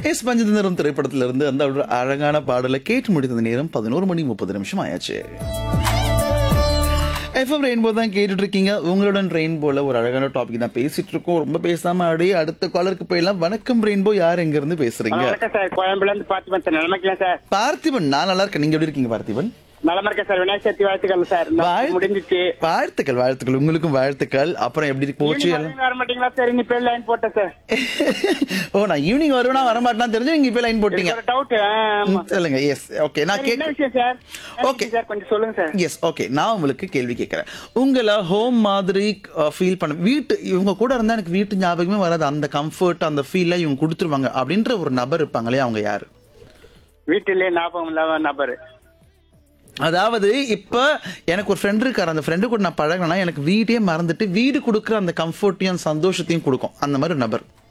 S Panchathanthiram திரைப்படத்திலிருந்து அந்த ஒரு அழகான பாடலை கேட்டு முடித்த நேரம் பதினோரு மணி முப்பது நிமிஷம் ஆயாச்சு எஃப்எம் ரெயின்போ தான் கேட்டுட்டு இருக்கீங்க உங்களுடன் ரெயின்போல ஒரு அழகான டாபிக் தான் பேசிட்டு இருக்கோம் ரொம்ப பேசாம அப்படியே அடுத்த காலருக்கு போயிடலாம் வணக்கம் ரெயின்போ யார் எங்க இருந்து பேசுறீங்க வணக்கம் சார் கோயம்புல இருந்து பார்த்திபன் சார் நிலமா இருக்கலாம் சார் பார்த்திபன் நான் நல்லா இருக்கேன் நீங்க எப்படி இருக்கீங்க பார்த்திபன் நலமா இருக்கேன் சார் விநாயகர் சதுர்த்தி வாழ்த்துக்கள் சார் இந்த வாழ்த்து- முடிஞ்சிச்சு வாழ்த்துக்கள் வாழ்த்துக்கள் உங்களுக்கும் வாழ்த்துக்கள் அப்புறம் எப்படி போச்சு ஈவினிங் எல்லாம் வரீங்க, வர மாட்டீங்களா சார் இன்னி பேர் லைன் போட்டேன் சார் ஓ நான் ஈவினிங் வருவேனா வரமாட்டேனா தெரிஞ்சு நீங்க இப்ப லைன் போட்டீங்க ஒரு டவுட் ஆமா ம், சொல்லுங்க எஸ் ஓகே நான் சார், என்ன கேட்க விஷயம் சார் என்ன Okay. விஷயம் சார் கொஞ்சம் சொல்லுங்க சார் எஸ் ஓகே நான் உங்களுக்கு கேள்வி கேட்கறேன் உங்களை ஹோம் மாதிரி ஃபீல் பண்ண வீட்டு இவங்க கூட இருந்தா எனக்கு வீட்டு ஞாபகமே வராது அந்த கம்ஃபர்ட் அந்த ஃபீல்ல இவங்க கொடுத்துருவாங்க அப்படின்ற ஒரு நபர் இருப்பாங்களே அவங்க யாரு வீட்டிலே ஞாபகம் இல்லாத நபர் அதாவது இப்ப எனக்கு ஒரு ஃப்ரெண்ட் இருக்காரு அந்த ஃப்ரெண்டு கூட நான் பழகினா எனக்கு வீட்டையே மறந்துட்டு வீடு கொடுக்குற அந்த கம்ஃபர்ட்டையும் சந்தோஷத்தையும் கொடுக்கும் அந்த மாதிரி ஒரு நபர்